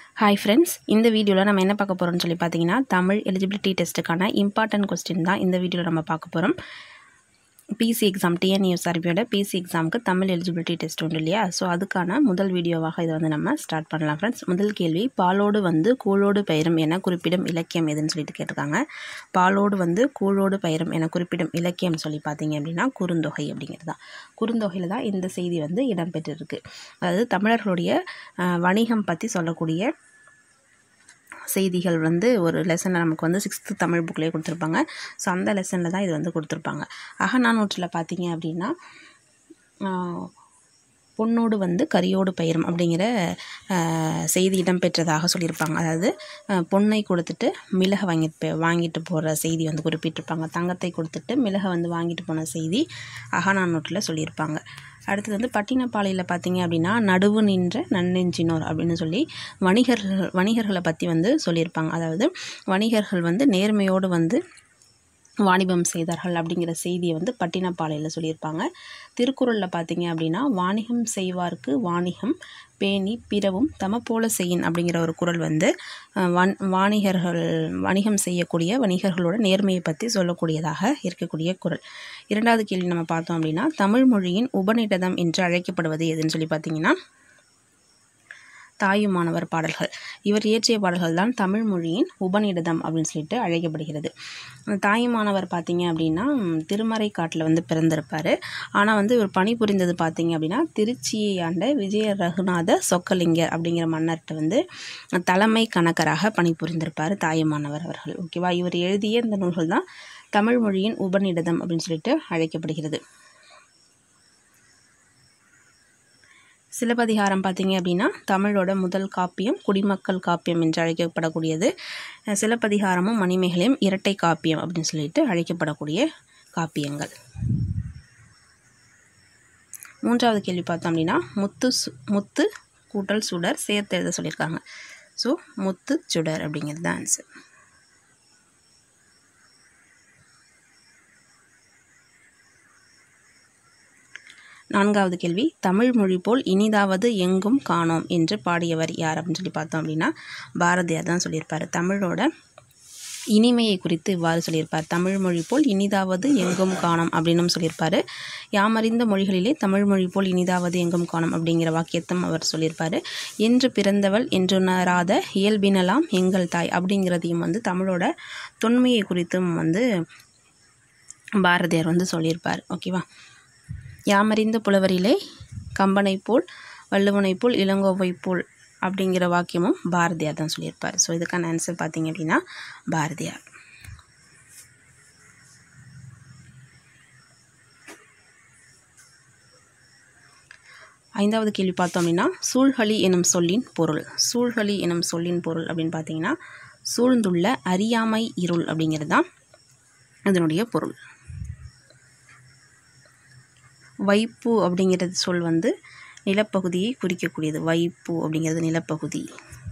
hi friends இந்த வீடியோவில் நம்ம என்ன பார்க்க போகிறோம்னு சொல்லி பார்த்தீங்கன்னா தமிழ் எலிஜிபிலிட்டி டெஸ்ட்டுக்கான இம்பார்ட்டன்ட் கொஸ்டின் தான் இந்த வீடியோவில் நம்ம பார்க்க போகிறோம் பிசி எக்ஸாம் டிஎன்யூஎஸ் அறிவியோட பிசி எக்ஸாமுக்கு தமிழ் எலிஜிபிலிட்டி டெஸ்ட் உண்டு இல்லையா ஸோ அதுக்கான முதல் வீடியோவாக இதை வந்து நம்ம ஸ்டார்ட் பண்ணலாம் ஃப்ரெண்ட்ஸ் முதல் கேள்வி பாலோடு வந்து கூழோடு பயிரும் என குறிப்பிடும் இலக்கியம் எதுன்னு சொல்லிட்டு கேட்டிருக்காங்க பாலோடு வந்து கூழோடு பயிரும் என குறிப்பிடும் இலக்கியம் சொல்லி பார்த்தீங்க அப்படின்னா குறுந்தொகை அப்படிங்கிறது தான் குறுந்தொகையில் தான் இந்த செய்தி வந்து இடம்பெற்றிருக்கு அதாவது தமிழர்களுடைய அஹ், வணிகம் பற்றி சொல்லக்கூடிய செய்திகள் வந்து ஒரு லெசனில் நமக்கு வந்து சிக்ஸ்த்து தமிழ் புக்லேயே கொடுத்துருப்பாங்க ஸோ அந்த லெசனில் தான் இது வந்து கொடுத்துருப்பாங்க அகநானூற்றில் பார்த்தீங்க அப்படின்னா ஆஹ், பொன்னோடு வந்து கரியோடு பயிரும் அப்படிங்கிற ஆஹ், செய்தி இடம்பெற்றதாக சொல்லியிருப்பாங்க அதாவது ஆஹ், பொன்னை கொடுத்துட்டு மிளகை வாங்கிட்டு போய் வாங்கிட்டு போகிற செய்தி வந்து குறிப்பிட்டிருப்பாங்க தங்கத்தை கொடுத்துட்டு மிளகை வந்து வாங்கிட்டு போன செய்தி அகநானூற்றில் சொல்லியிருப்பாங்க அடுத்தது வந்து பட்டினப்பாளையில் பார்த்தீங்க அப்படின்னா நடுவு நின்ற நன்னெஞ்சினோர் அப்படின்னு சொல்லி வணிகர்கள் வணிகர்களை பற்றி வந்து சொல்லியிருப்பாங்க அதாவது வணிகர்கள் வந்து நேர்மையோடு வந்து வாணிபம் செய்தார்கள் அப்படிங்கிற செய்தியை வந்து பட்டினப்பாளையில் சொல்லியிருப்பாங்க திருக்குறளில் பார்த்தீங்க அப்படின்னா வாணிகம் செய்வார்க்கு வாணிகம் பேணி பிறவும் தமப்போல செய்யின் அப்படிங்கிற ஒரு குறள் வந்து அஹ், வன் வாணிகர்கள் வணிகம் செய்யக்கூடிய வணிகர்களோட நேர்மையை பற்றி சொல்லக்கூடியதாக இருக்கக்கூடிய குறள் இரண்டாவது கேள்வி நம்ம பார்த்தோம் அப்படின்னா தமிழ் மொழியின் உபநிடதம் என்று அழைக்கப்படுவது எதுன்னு சொல்லி பார்த்தீங்கன்னா தாயுமானவர் பாடல்கள் இவர் இயற்றிய பாடல்கள் தான் தமிழ் மொழியின் உபநிடதம் அப்படின்னு சொல்லிட்டு அழைக்கப்படுகிறது அந்த தாயுமானவர் பார்த்தீங்க அப்படின்னா ம், திருமறை காட்டில் வந்து பிறந்திருப்பார் ஆனால் வந்து இவர் பணிபுரிந்தது பார்த்தீங்க அப்படின்னா திருச்சியை ஆண்ட விஜய ரகுநாத சொக்கலிங்கர் அப்படிங்கிற மன்னர்கிட்ட வந்து தலைமை கணக்கராக பணிபுரிந்திருப்பார் தாயுமானவர் அவர்கள் ஓகேவா இவர் எழுதிய இந்த நூல்கள் தான் தமிழ் மொழியின் உபநிடதம் அப்படின்னு சொல்லிட்டு அழைக்கப்படுகிறது சிலப்பதிகாரம் பார்த்தீங்க அப்படின்னா தமிழோட முதல் காப்பியம் குடிமக்கள் காப்பியம் என்று அழைக்கப்படக்கூடியது அஹ் சிலப்பதிகாரமும் மணிமேகலையும் இரட்டை காப்பியம் அப்படின்னு சொல்லிட்டு அழைக்கப்படக்கூடிய காப்பியங்கள் மூன்றாவது கேள்வி பார்த்தோம் அப்படின்னா முத்து சு முத்து கூட்டல் சுடர் சேர்த்து எழுத சொல்லியிருக்காங்க ஸோ முத்து சுடர் அப்படிங்கிறது தான் ஆன்சர் நான்காவது கேள்வி தமிழ் மொழி போல் இனிதாவது எங்கும் காணோம் என்று பாடியவர் யார் அப்படின்னு சொல்லி பார்த்தோம் அப்படின்னா பாரதியார் தான் சொல்லியிருப்பார் தமிழோட இனிமையை குறித்து இவ்வாறு சொல்லியிருப்பார் தமிழ் மொழி போல் இனிதாவது எங்கும் காணோம் அப்படின்னும் சொல்லியிருப்பார் யாமறிந்த மொழிகளிலே தமிழ் மொழி போல் இனிதாவது எங்கும் காணோம் அப்படிங்கிற வாக்கியத்தும் அவர் சொல்லியிருப்பார் என்று பிறந்தவள் என்றுணராத இயல்பினலாம் எங்கள் தாய் அப்படிங்கிறதையும் வந்து தமிழோட தொன்மையை குறித்தும் வந்து பாரதியார் வந்து சொல்லியிருப்பார் ஓகேவா யாமறிந்த புலவரிலே கம்பனை போல் வள்ளுவனை போல் இளங்கோவை போல் அப்படிங்கிற வாக்கியமும் பாரதியார் தான் சொல்லியிருப்பார் ஸோ இதுக்கான ஆன்சர் பார்த்தீங்க அப்படின்னா பாரதியார் ஐந்தாவது கேள்வி பார்த்தோம் அப்படின்னா சூழ்களி எனும் சொல்லின் பொருள் சூழ்களி எனும் சொல்லின் பொருள் அப்படின்னு பார்த்தீங்கன்னா சூழ்ந்துள்ள அறியாமை இருள் அப்படிங்கிறது தான் இதனுடைய பொருள் வைப்பு அப்படிங்கிறது சொல் வந்து நிலப்பகுதியை குறிக்கக்கூடியது வைப்பு அப்படிங்கிறது நிலப்பகுதி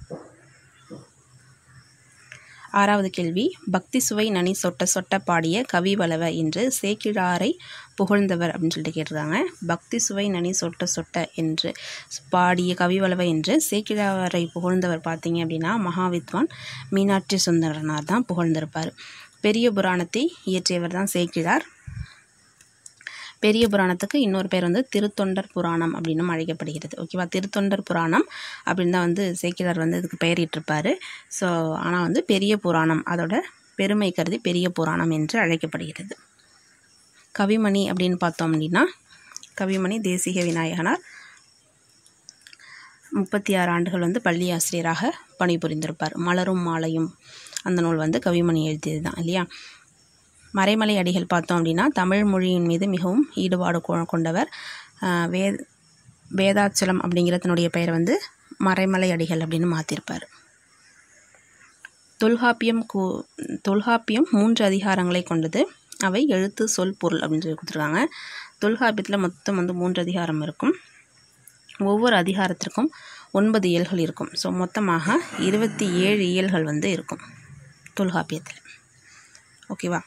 ஆறாவது கேள்வி பக்தி சுவை நனி சொட்ட சொட்ட பாடிய கவி வளவ என்று சேக்கிழாரை புகழ்ந்தவர் அப்படின்னு சொல்லிட்டு கேட்டிருக்காங்க பக்தி சுவை நனி சொட்ட சொட்ட என்று பாடிய கவி வளவ என்று சேக்கிழாரை புகழ்ந்தவர் பார்த்தீங்க அப்படின்னா மகாவித்வான் மீனாட்சி சுந்தரனார் தான் புகழ்ந்திருப்பார் பெரிய புராணத்தை இயற்றியவர் தான் சேக்கிழார் பெரிய புராணத்துக்கு இன்னொரு பேர் வந்து திருத்தொண்டர் புராணம் அப்படின்னும் அழைக்கப்படுகிறது ஓகேவா திருத்தொண்டர் புராணம் அப்படின்னு தான் வந்து சேக்கிழார் வந்து இதுக்கு பெயரிட்டிருப்பார் ஸோ ஆனால் வந்து பெரிய புராணம் அதோட பெருமை கருதி பெரிய புராணம் என்று அழைக்கப்படுகிறது கவிமணி அப்படின்னு பார்த்தோம் அப்படின்னா கவிமணி தேசிக விநாயகனார் முப்பத்தி ஆறு ஆண்டுகள் வந்து பள்ளி ஆசிரியராக பணிபுரிந்திருப்பார் மலரும் மாலையும் அந்த நூல் வந்து கவிமணி எழுதியது தான் இல்லையா மறைமலை அடிகள் பார்த்தோம் அப்படின்னா தமிழ் மொழியின் மீது மிகவும் ஈடுபாடு கொ- கொண்டவர் ஆஹ் வே வேதாச்சலம் அப்படிங்கிற தன்னுடைய பெயரை வந்து மறைமலை அடிகள் அப்படின்னு மாற்றிருப்பார் தொல்காப்பியம் கூ தொல்காப்பியம் மூன்று அதிகாரங்களை கொண்டது அவை எழுத்து சொல் பொருள் அப்படின்னு சொல்லி கொடுத்துருக்காங்க தொல்காப்பியத்தில் மொத்தம் வந்து மூன்று அதிகாரம் இருக்கும் ஒவ்வொரு அதிகாரத்திற்கும் ஒன்பது இயல்கள் இருக்கும் ஸோ மொத்தமாக இருபத்தி ஏழு இயல்கள் வந்து இருக்கும் தொல்காப்பியத்தில் ஓகேவா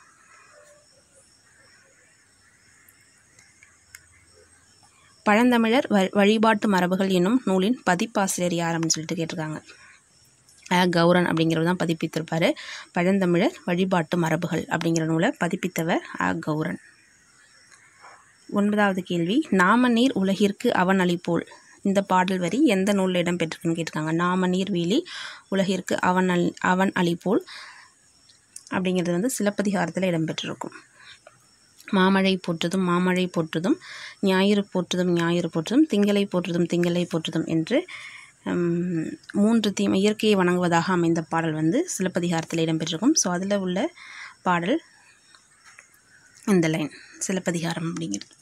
பழந்தமிழர் வ வழிபாட்டு மரபுகள் என்னும் நூலின் பதிப்பாசிரியர் யார் அப்படின்னு சொல்லிட்டு கேட்டிருக்காங்க அ கௌரன் அப்படிங்கிறவர் தான் பதிப்பித்திருப்பார் பழந்தமிழர் வழிபாட்டு மரபுகள் அப்படிங்கிற நூலை பதிப்பித்தவர் அ கௌரன் ஒன்பதாவது கேள்வி நாமநீர் உலகிற்கு அவன் அளிப்போல் இந்த பாடல் வரி எந்த நூலில் இடம்பெற்றிருக்குன்னு கேட்டிருக்காங்க நாமநீர் வீலி உலகிற்கு அவன் அல் அவன் அளிப்போல் அப்படிங்கிறது வந்து சிலப்பதிகாரத்தில் இடம்பெற்றிருக்கும் மாமழை போற்றுதும் மாமழை போற்றுதும் ஞாயிறு போற்றுதும் ஞாயிறு போற்றுதும் திங்களை போற்றுதும் திங்களை போற்றுதும் என்று ஹம், மூன்று தீம் இயற்கையை வணங்குவதாக அமைந்த பாடல் வந்து சிலப்பதிகாரத்தில் இடம்பெற்றிருக்கும் ஸோ அதில் உள்ள பாடல் இந்த லைன் சிலப்பதிகாரம் அப்படிங்கிறது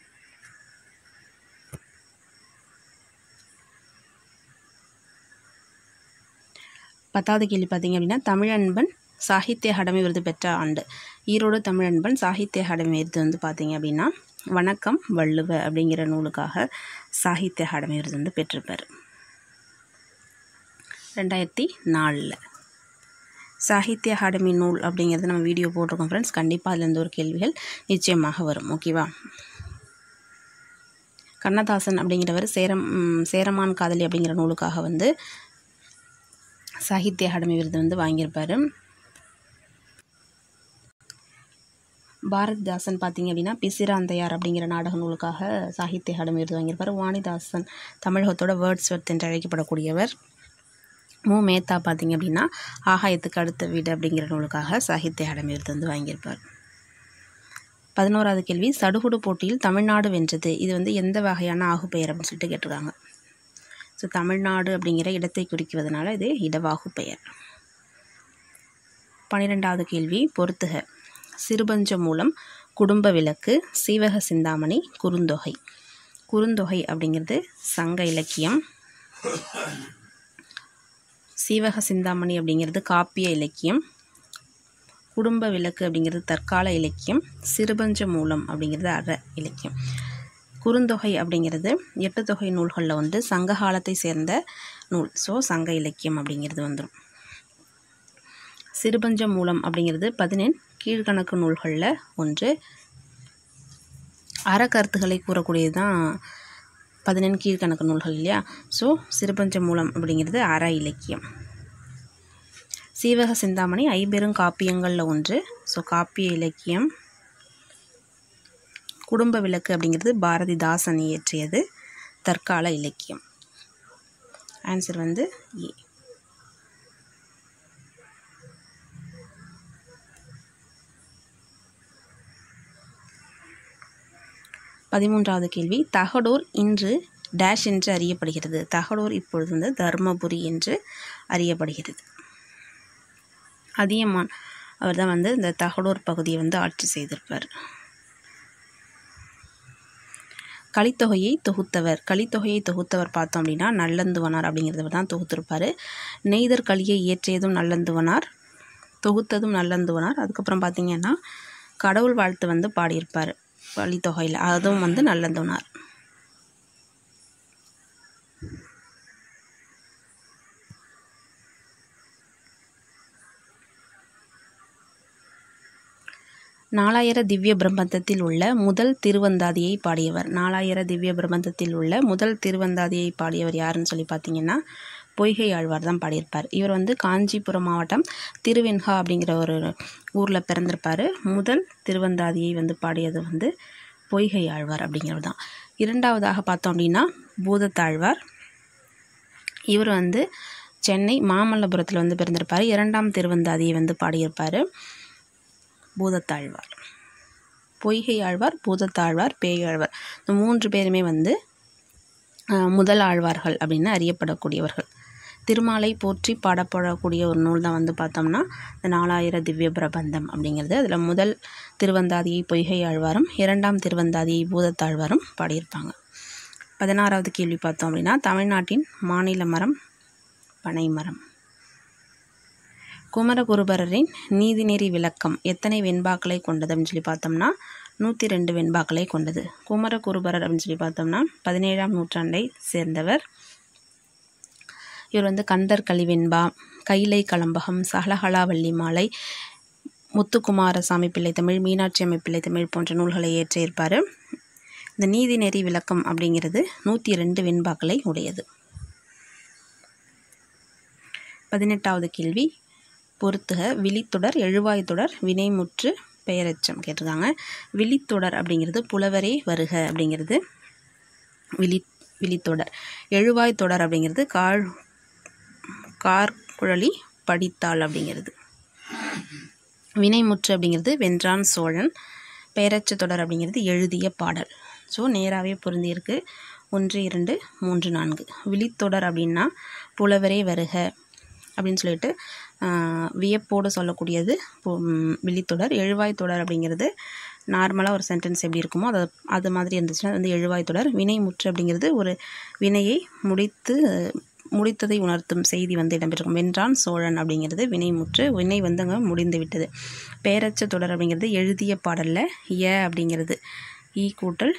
பத்தாவது கேள்வி பார்த்தீங்க அப்படின்னா தமிழன்பன் சாகித்ய அகாடமி விருது பெற்ற ஆண்டு ஈரோடு தமிழன்பன் சாகித்ய அகாடமி விருது வந்து பார்த்தீங்க அப்படின்னா வணக்கம் வள்ளுவ அப்படிங்கிற நூலுக்காக சாகித்ய அகாடமி விருது வந்து பெற்றிருப்பார் ரெண்டாயிரத்தி நாலில் சாகித்ய அகாடமி நூல் அப்படிங்கிறது நம்ம வீடியோ போட்டிருக்கோம் ஃப்ரெண்ட்ஸ் கண்டிப்பாக அதுலேருந்து ஒரு கேள்விகள் நிச்சயமாக வரும் ஓகேவா கண்ணதாசன் அப்படிங்கிறவர் சேரம் ம், சேரமான் காதலி அப்படிங்கிற நூலுக்காக வந்து சாகித்ய அகாடமி விருது வந்து வாங்கியிருப்பார் பாரதிதாசன் பார்த்தீங்க அப்படின்னா பிசிராந்தையார் அப்படிங்கிற நாடக நூலுக்காக சாகித்ய அகாடமி விருது வாங்கியிருப்பார் வாணிதாசன் தமிழகத்தோட வேர்ட்ஸ் வர்த் என்று அழைக்கப்படக்கூடியவர் மு மேத்தா பார்த்தீங்க அப்படின்னா ஆகாயத்துக்கு அடுத்த வீடு அப்படிங்கிற நூலுக்காக சாகித்ய அகாடமி விருது வந்து வாங்கியிருப்பார் பதினோராவது கேள்வி சடுகுடு போட்டியில் தமிழ்நாடு வென்றது இது வந்து எந்த வகையான ஆகுபெயர் அப்படின்னு சொல்லிட்டு கேட்டிருக்காங்க ஸோ தமிழ்நாடு அப்படிங்கிற இடத்தை குறிக்குவதனால இது இடவாகு பெயர் பன்னிரெண்டாவது கேள்வி பொறுத்துக சிறுபஞ்ச மூலம் குடும்ப விளக்கு சீவக சிந்தாமணி குறுந்தொகை குறுந்தொகை அப்படிங்கிறது சங்க இலக்கியம் சீவக சிந்தாமணி அப்படிங்கிறது காப்பிய இலக்கியம் குடும்ப விளக்கு அப்படிங்கிறது தற்கால இலக்கியம் சிறுபஞ்ச மூலம் அப்படிங்கிறது அற இலக்கியம் குறுந்தொகை அப்படிங்கிறது எட்டு தொகை நூல்களில் வந்து சங்க காலத்தை சேர்ந்த நூல் ஸோ சங்க இலக்கியம் அப்படிங்கிறது வந்துடும் சிறுபஞ்ச மூலம் அப்படிங்கிறது பதினெண் கீழ்கணக்கு நூல்களில் ஒன்று அறக்கருத்துக்களை கூறக்கூடியது தான் பதினெண் கீழ்கணக்கு நூல்கள் இல்லையா ஸோ சிறுபஞ்ச மூலம் அப்படிங்கிறது அற இலக்கியம் சீவக சிந்தாமணி ஐம்பெரும் காப்பியங்களில் ஒன்று ஸோ காப்பிய இலக்கியம் குடும்ப விளக்கு அப்படிங்கிறது பாரதிதாசன் இயற்றியது தற்கால இலக்கியம் ஆன்சர் வந்து ஏ பதிமூன்றாவது கேள்வி தகடூர் இன்று டேஷ் என்று அறியப்படுகிறது தகடூர் இப்பொழுது வந்து தர்மபுரி என்று அறியப்படுகிறது அதியமான் அவர் தான் வந்து இந்த தகடூர் பகுதியை வந்து ஆட்சி செய்திருப்பார் கலித்தொகையை தொகுத்தவர் கலித்தொகையை தொகுத்தவர் பார்த்தோம் அப்படின்னா நல்லந்துவனார் அப்படிங்கிறத தான் தொகுத்திருப்பார் நெய்தர் கலியை இயற்றியதும் நல்லந்துவனார் தொகுத்ததும் நல்லந்துவனார் அதுக்கப்புறம் பார்த்தீங்கன்னா கடவுள் வாழ்த்து வந்து பாடியிருப்பார் கலித்தொகையில் அதுவும் வந்து நல்லந்துவனார் நாலாயிர திவ்ய பிரபந்தத்தில் உள்ள முதல் திருவந்தாதியை பாடியவர் நாலாயிர திவ்ய பிரபந்தத்தில் உள்ள முதல் திருவந்தாதியை பாடியவர் யாருன்னு சொல்லி பார்த்தீங்கன்னா பொய்கை ஆழ்வார் தான் பாடியிருப்பார் இவர் வந்து காஞ்சிபுரம் மாவட்டம் திருவெண்கா அப்படிங்கிற ஒரு ஊரில் பிறந்திருப்பார் முதல் திருவந்தாதியை வந்து பாடியது வந்து பொய்கை ஆழ்வார் அப்படிங்கிறவர் தான் இரண்டாவதாக பார்த்தோம் அப்படின்னா பூதத்தாழ்வார் இவர் வந்து சென்னை மாமல்லபுரத்தில் வந்து பிறந்திருப்பார் இரண்டாம் திருவந்தாதியை வந்து பாடியிருப்பார் பூதத்தாழ்வார் பொய்கை ஆழ்வார் பூதத்தாழ்வார் பேயாழ்வார் இந்த மூன்று பேருமே வந்து அஹ், முதல் ஆழ்வார்கள் அப்படின்னு அறியப்படக்கூடியவர்கள் திருமாலை போற்றி பாடப்படக்கூடிய ஒரு நூல் தான் வந்து பார்த்தோம்னா இந்த நாலாயிர திவ்ய பிரபந்தம் அப்படிங்கிறது அதில் முதல் திருவந்தாதியை பொய்கை ஆழ்வாரும் இரண்டாம் திருவந்தாதியை பூதத்தாழ்வாரும் பாடியிருப்பாங்க பதினாறாவது கேள்வி பார்த்தோம் அப்படின்னா தமிழ்நாட்டின் மாநில மரம் பனைமரம் குமரகுருபரரின் நீதிநெறி விளக்கம் எத்தனை வெண்பாக்களை கொண்டது அப்படின்னு சொல்லி பார்த்தோம்னா நூற்றி ரெண்டு வெண்பாக்களை கொண்டது குமரகுருபரர் அப்படின்னு சொல்லி பார்த்தோம்னா பதினேழாம் நூற்றாண்டை சேர்ந்தவர் இவர் வந்து கந்தர் கலிவெண்பா கைலை கலம்பகம் சகலகலாவல்லி மாலை முத்துக்குமாரசாமி பிள்ளை தமிழ் மீனாட்சி அம்மை பிள்ளை தமிழ் போன்ற நூல்களை இயற்றியிருப்பார் இந்த நீதிநெறி விளக்கம் அப்படிங்கிறது நூற்றி ரெண்டு வெண்பாக்களை உடையது பதினெட்டாவது கேள்வி பொறுத்துக விழித்தொடர் எழுவாய்த்தொடர் வினைமுற்று பெயரெச்சம் கேட்டிருக்காங்க விழித்தொடர் அப்படிங்கிறது புலவரே வருக அப்படிங்கிறது விழி விழித்தொடர் எழுவாய் தொடர் அப்படிங்கிறது கால் கார்குழலி படித்தாள் அப்படிங்கிறது வினைமுற்று அப்படிங்கிறது வென்றான் சோழன் பெயரச்ச தொடர் அப்படிங்கிறது எழுதிய பாடல் ஸோ நேராகவே பொருந்தியிருக்கு ஒன்று இரண்டு மூன்று நான்கு விழித்தொடர் அப்படின்னா புலவரே வருக அப்படின்னு சொல்லிட்டு ஆஹ், வியப்போடு சொல்லக்கூடியது பு- ம், விழித்தொடர் எழுவாய் தொடர் அப்படிங்கிறது நார்மலாக ஒரு சென்டென்ஸ் எப்படி இருக்குமோ அது அது மாதிரி இருந்துச்சுன்னா அது வந்து எழுவாய் தொடர் வினைமுற்று அப்படிங்கிறது ஒரு வினையை முடித்து முடித்ததை உணர்த்தும் செய்தி வந்து இடம்பெற்றிருக்கும் வென்றான் சோழன் அப்படிங்கிறது வினைமுற்று வினை வந்து அங்கே முடிந்து விட்டது பெயரச்ச தொடர் அப்படிங்கிறது எழுதிய பாடலில் ய அப்படிங்கிறது ஈ கூட்டல்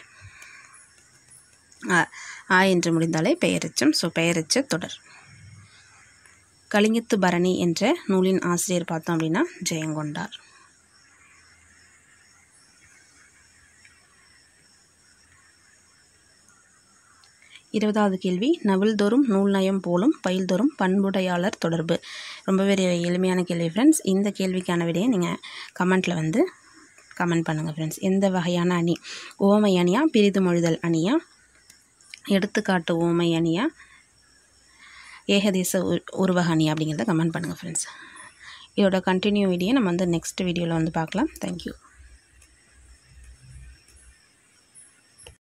ஆ ஆ என்று முடிந்தாலே பெயரெச்சம் ஸோ பெயரெச்ச தொடர் கலிங்கத்து பரணி என்ற நூலின் ஆசிரியர் பார்த்தோம் அப்படின்னா ஜெயங்கொண்டார் இருபதாவது கேள்வி நவில்தோறும் நூல் நயம் போலும் பயில்தோறும் பண்புடையாளர் தொடர்பு ரொம்பவே எளிமையான கேள்வி ஃப்ரெண்ட்ஸ் இந்த கேள்விக்கான விடையை நீங்கள் கமெண்ட்டில் வந்து கமெண்ட் பண்ணுங்கள் ஃப்ரெண்ட்ஸ் எந்த வகையான அணி ஓமை அணியா பிரிது மொழிதல் அணியா எடுத்துக்காட்டு ஓமை அணியா ஏகதேச உ- உருவக அணி அப்படிங்கிறத கமெண்ட் பண்ணுங்கள் ஃப்ரெண்ட்ஸ் இதோட கண்டினியூ வீடியோ நம்ம வந்து நெக்ஸ்ட் வீடியோவில் வந்து பார்க்கலாம் தேங்க்யூ